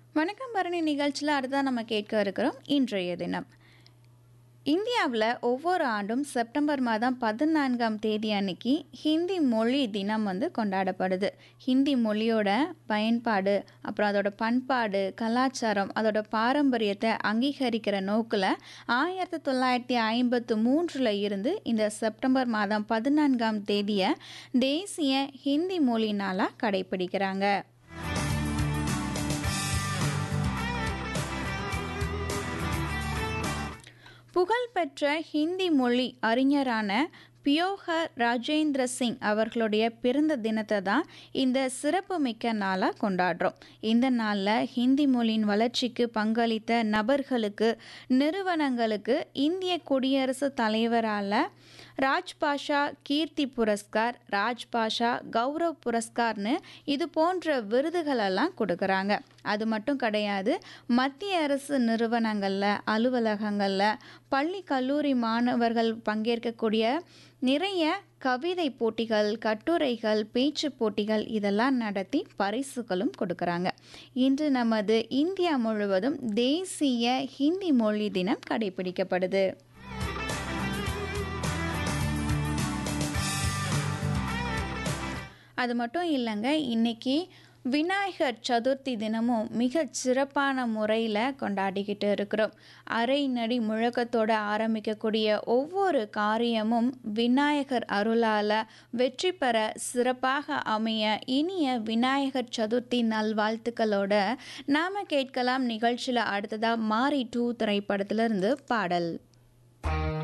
வணக்கம் பரணி நிகழ்ச்சியில் அடுத்ததான் நம்ம கேட்க இருக்கிறோம் இன்றைய தினம் இந்தியாவில் ஒவ்வொரு ஆண்டும் செப்டம்பர் மாதம் பதினான்காம் தேதி அன்னைக்கு ஹிந்தி மொழி தினம் வந்து கொண்டாடப்படுது ஹிந்தி மொழியோட பயன்பாடு அப்புறம் அதோட பண்பாடு கலாச்சாரம் அதோட பாரம்பரியத்தை அங்கீகரிக்கிற நோக்கில் ஆயிரத்தி தொள்ளாயிரத்தி ஐம்பத்து மூன்றில் இருந்து இந்த செப்டம்பர் மாதம் பதினான்காம் தேதியை தேசிய ஹிந்தி மொழி நாளாக கடைபிடிக்கிறாங்க புகழ்பெற்ற ஹிந்தி மொழி அறிஞரான பியோகர் ராஜேந்திர சிங் அவர்களுடைய பிறந்த தினத்தை தான் இந்த சிறப்புமிக்க நாளாக கொண்டாடுறோம் இந்த நாளில் ஹிந்தி மொழியின் வளர்ச்சிக்கு பங்களித்த நபர்களுக்கு நிறுவனங்களுக்கு இந்திய குடியரசுத் தலைவரால் ராஜ்பாஷா கீர்த்தி புரஸ்கார் ராஜ்பாஷா கௌரவ் புரஸ்கார்னு இது போன்ற விருதுகளெல்லாம் கொடுக்குறாங்க அது மட்டும் கிடையாது மத்திய அரசு நிறுவனங்களில் அலுவலகங்களில் பள்ளி கல்லூரி மாணவர்கள் பங்கேற்கக்கூடிய நிறைய கவிதை போட்டிகள் கட்டுரைகள் பேச்சு போட்டிகள் இதெல்லாம் நடத்தி பரிசுகளும் கொடுக்குறாங்க இன்று நமது இந்தியா முழுவதும் தேசிய ஹிந்தி மொழி தினம் கடைபிடிக்கப்படுது அது மட்டும் இல்லைங்க இன்னைக்கு விநாயகர் சதுர்த்தி தினமும் மிக சிறப்பான முறையில் கொண்டாடிக்கிட்டு இருக்கிறோம் அரை நடி முழக்கத்தோடு ஆரம்பிக்கக்கூடிய ஒவ்வொரு காரியமும் விநாயகர் அருளால் வெற்றி பெற சிறப்பாக அமைய இனிய விநாயகர் சதுர்த்தி நல்வாழ்த்துக்களோட நாம் கேட்கலாம் நிகழ்ச்சியில் அடுத்ததாக மாரி டூ திரைப்படத்திலிருந்து பாடல்